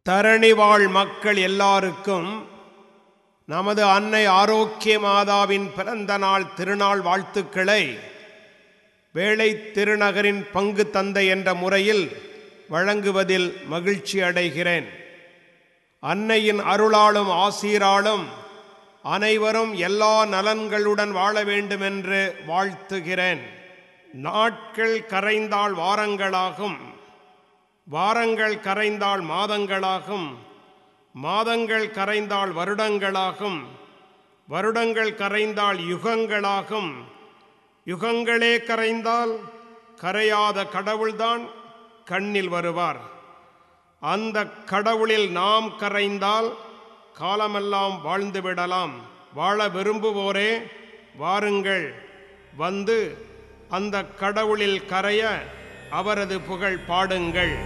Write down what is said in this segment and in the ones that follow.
தரணி வாழ் மக்கள் எல்லாருக்கும் நமது அன்னை ஆரோக்கிய மாதாவின் பிறந்த நாள் திருநாள் வாழ்த்துக்களை வேளை திருநகரின் பங்கு தந்தை என்ற முறையில் வழங்குவதில் மகிழ்ச்சி அடைகிறேன் அன்னையின் அருளாலும் ஆசீராலும் அனைவரும் எல்லா நலன்களுடன் வாழ வேண்டுமென்று வாழ்த்துகிறேன் நாட்கள் கரைந்தால் வாரங்களாகும் வாரங்கள் கரைந்தால் மாதங்களாகும் மாதங்கள் கரைந்தால் வருடங்களாகும் வருடங்கள் கரைந்தால் யுகங்களாகும் யுகங்களே கரைந்தால் கரையாத கடவுள்தான் கண்ணில் வருவார் அந்த கடவுளில் நாம் கரைந்தால் காலமெல்லாம் வாழ்ந்து விடலாம் வாழ விரும்புவோரே வாருங்கள் வந்து அந்த கடவுளில் கரைய அவரது புகழ் பாடுங்கள்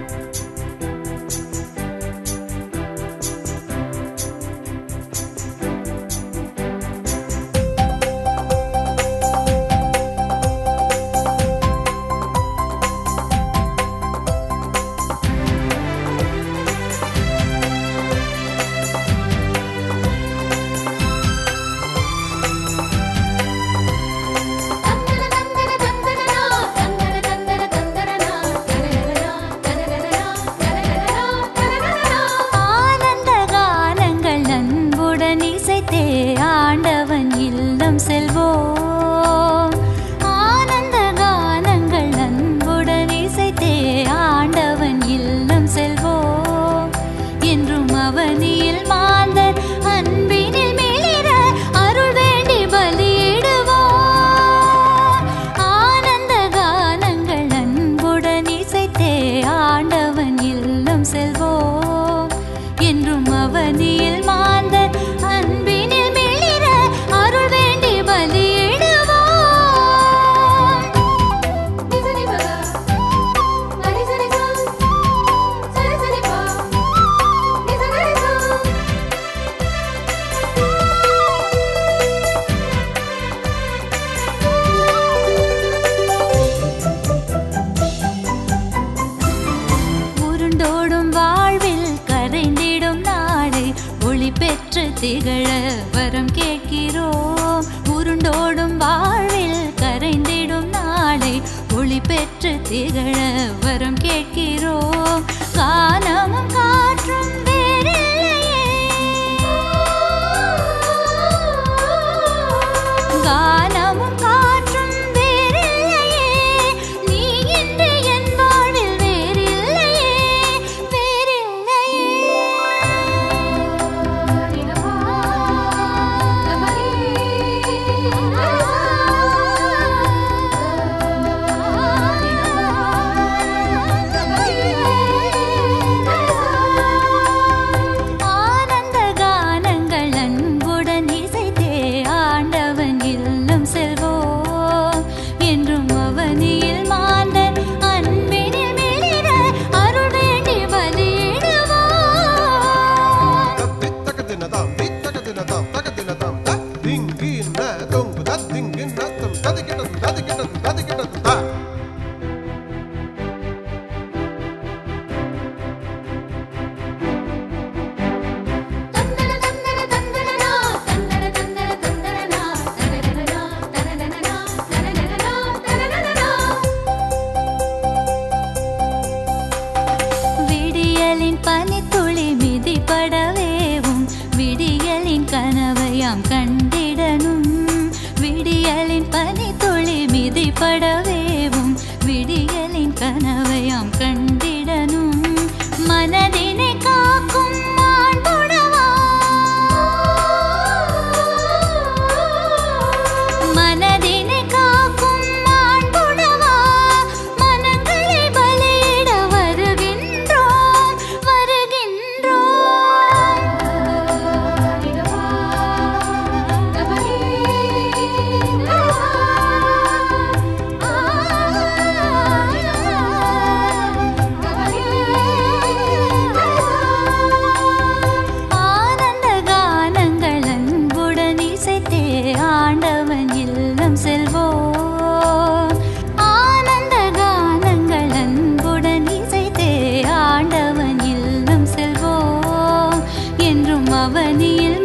தந்தன தந்தன தந்தனனா தந்தன தந்தன தந்தனனா தனனனா தனனனா தனனனா தனனனா ஆனந்த கானங்கள் அன்புடன் இசைத்தே ஆண்டவன் இல்லம் செல்வோம் ஆனந்த கானங்கள் அன்புடன் இசைத்தே ஆண்டவன் இல்லம் செல்வோம் என்றும் அவனியில் மாந்தர் அன்பினில் மிளிர அருள் வேண்டி பலியிடுவோம் ஆனந்த கானங்கள் அன்புடன் இசைத்தே ஆண்டவன் இல்லம் செல்வோம் என்றும் அவனியில் மாந்தர் அன்பினில் மிளிர அருள் வேண்டி பலியிடுவோம் நிசனி பகா மரிசனி சா சரிசனி பா நிசனி சா உருண்டோடும் வாழ்வில் கரைந்திடும் நாளை ஒளி பெற்று திகழ வரம் கேட்கிறோம் உருண்டோடும் வாழ்வில் கரைந்திடும் நாளை ஒளி பெற்று திகழ வரம் கேட்கிறோம் கானமும் காற்றும் வேறில்லையே கானமும் காற்றும் வேறில்லையே நீ இன்று என் வாழ்வில் வேறில்லையே வேறில்லையே நிலவா கமலி ஆனந்த கானங்கள் அன்புடன் இசைத்தே ஆண்டவன் இல்லம் செல்வோம் என்றும் அவனியில் மாந்தன் அன்பினில் மிளிர அருள் வேண்டி பலியிடுவோம் தத்தித்தகதினதாம் தித்தகதினதாம் தகதினதாம் த திங்கின தொங்கு தத்திங்கின தம் ததிகிட்டது ததிகிட்டது ததிகிட்டது த தந்தன தந்தன தந்தனனா தந்தன தந்தன தந்தனனா தனனனா தனனனா தனனனா தனனனா விடியலின் பனித்துளி மிதிப்படவேவும் விடியலின் கனவையாம் கண்டிடனும் விடியலின் பனித்துளி மிதிப்படவேவும் விடியலின் கனவையாம் கண்டிடனும் மனதினை காக்கும் மாண்புணவா மனதினை காக்கும் மாண்புணவா மனங்களை பலியிட வருகின்றோம் வருகின்றோம் நிலவா கமலி ஆ அவனியில்